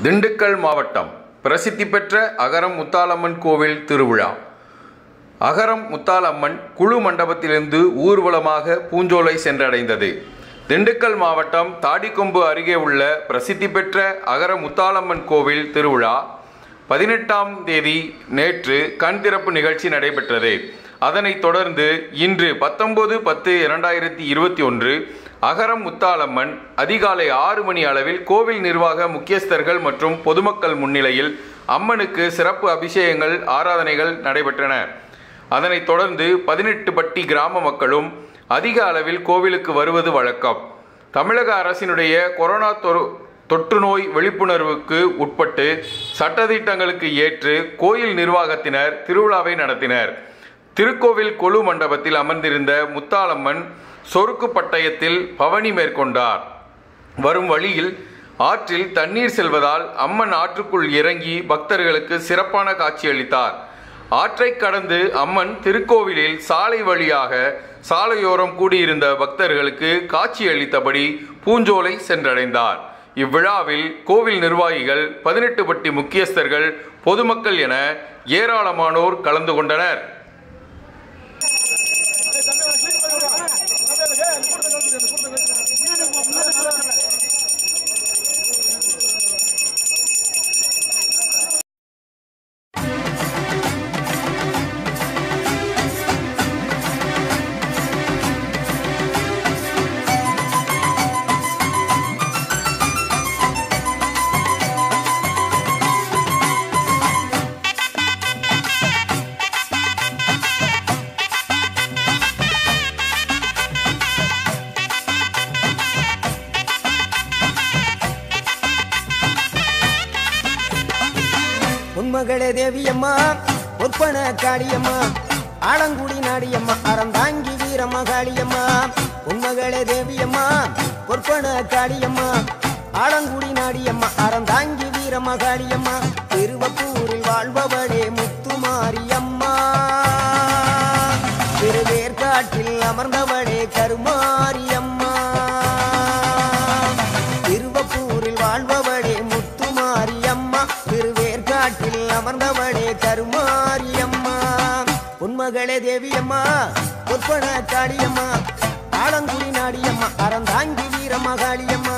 திண்டுக்கல் மாவட்டம் பிரசித்தி பெற்ற அகரம் முத்தாலம்மன் கோவில் திருவிழா அகரம் முத்தாலம்மன் குழு மண்டபத்திலிருந்து ஊர்வலமாக பூஞ்சோலை சென்றடைந்தது திண்டுக்கல் மாவட்டம் தாடிக்கொம்பு அருகே உள்ள பிரசித்தி பெற்ற அகர முத்தாலம்மன் கோவில் திருவிழா பதினெட்டாம் தேதி நேற்று கண் திறப்பு நிகழ்ச்சி நடைபெற்றது அதனைத் தொடர்ந்து இன்று பத்தொன்பது பத்து இரண்டாயிரத்தி இருபத்தி ஒன்று அகரம் முத்தாலம்மன் அதிகாலை ஆறு மணி அளவில் கோவில் நிர்வாக முக்கியஸ்தர்கள் மற்றும் பொதுமக்கள் முன்னிலையில் அம்மனுக்கு சிறப்பு அபிஷேகங்கள் ஆராதனைகள் நடைபெற்றன அதனைத் தொடர்ந்து பதினெட்டு பட்டி கிராம மக்களும் அதிக அளவில் கோவிலுக்கு வருவது வழக்கம் தமிழக அரசினுடைய கொரோனா தொ- தொற்று நோய் விழிப்புணர்வுக்கு உட்பட்டு சட்டதிட்டங்களுக்கு ஏற்று கோயில் நிர்வாகத்தினர் திருவிழாவை நடத்தினர் திருக்கோவில் கொலு மண்டபத்தில் அமர்ந்திருந்த முத்தாலம்மன் சொருக்கு பட்டயத்தில் பவனி மேற்கொண்டார் வரும் வழியில் ஆற்றில் தண்ணீர் செல்வதால் அம்மன் ஆற்றுக்குள் இறங்கி பக்தர்களுக்கு சிறப்பான காட்சியளித்தார் ஆற்றை கடந்து அம்மன் திருக்கோவிலில் சாலை வழியாக சாலையோரம் கூடியிருந்த பக்தர்களுக்கு காட்சியளித்தபடி பூஞ்சோலை சென்றடைந்தார் இவ்விழாவில் கோவில் நிர்வாகிகள் பதினெட்டு பட்டி முக்கியஸ்தர்கள் பொதுமக்கள் என ஏராளமானோர் கலந்து கொண்டனர் உன்மகளே தேவியம்மா ஒற்பன காளியம்மா ஆலங்குடி நாடியம்மா அறந்தாங்கி வீரம்மா காளியம்மா உன்மகளே தேவியம்மா ஒற்பன காளியம்மா ஆலங்குடி நாடியம்மா அறந்தாங்கி வீரம்மா காளியம்மா திருவப்பூரில் வாழ்பவளே முத்துமாரியம்மா திருவேற்காட்டில் அமர்ந்தவளே கருமாரியம்மா திருவப்பூரில் வாழ்பவளே முத்துமாரியம்மா திருவேற்காட்டில் அமர்ந்தவளே கருமாரியம்மா உன்மகளே தேவியம்மா பொற்பன காளியம்மா ஆலங்குடி நாடியம்மா அறந்தாங்கி வீரம்மா காளியம்மா